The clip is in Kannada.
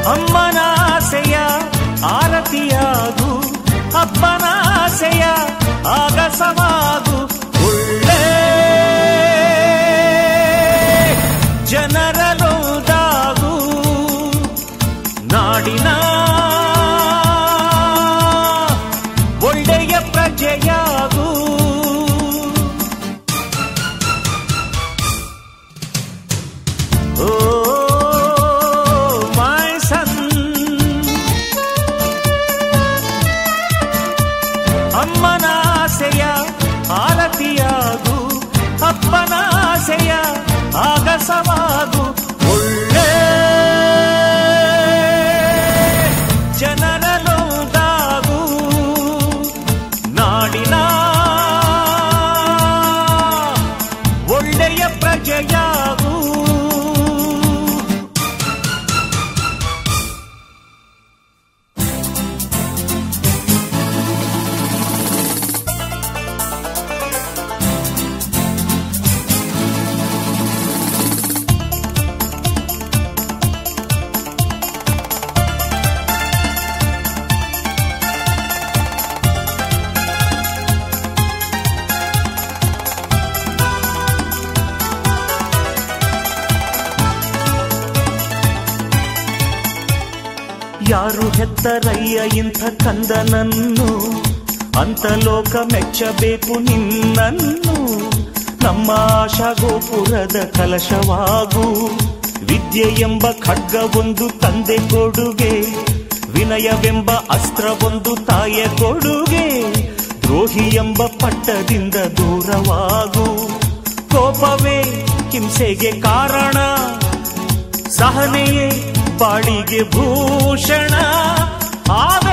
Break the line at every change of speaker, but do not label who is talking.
ಅಮ್ಮನಾಸೆಯ ಆರತಿಯಾಗು ಅಪ್ಪನಾಸೆಯ ಆಗಸವಾಗು ಒಳ್ಳೆ ಜನರಲೋದಾಗು ನಾಡಿನ ಒಳ್ಳೆಯ ಪ್ರಜೆಯಾಗು ಓ ಮೈ ಸನ್ ಅಮ್ಮನಾಸೆಯ ಆರತಿಯಾಗು ಅಪ್ಪನಾಸೆಯ ಆಗಸವಾಗು ಒಳ್ಳೆ ಜನರಲೊಂದಾಗು ನಾಡಿನ ಒಳ್ಳೆಯ ಪ್ರಜೆಯಾಗು ಯಾರು ಹೆತ್ತರಯ್ಯ ಇಂಥ ಕಂದನನ್ನು ಅಂತ ಲೋಕ ಮೆಚ್ಚಬೇಕು ನಿನ್ನನ್ನು ನಮ್ಮ ಆಶಾ ಗೋಪುರದ ಕಲಶವಾಗು ವಿದ್ಯೆ ಎಂಬ ಖಡ್ಗವೊಂದು ತಂದೆ ಕೊಡುಗೆ ವಿನಯವೆಂಬ ಅಸ್ತ್ರವೊಂದು ತಾಯ ಕೊಡುಗೆ ದ್ರೋಹಿ ಎಂಬ ಪಟ್ಟದಿಂದ ದೂರವಾಗು ಕೋಪವೇ ಹಿಂಸೆಗೆ ಕಾರಣ ಸಹನೆಯೇ ಬಾಳಿಗೆ ಭೂಷಣ ಆಗ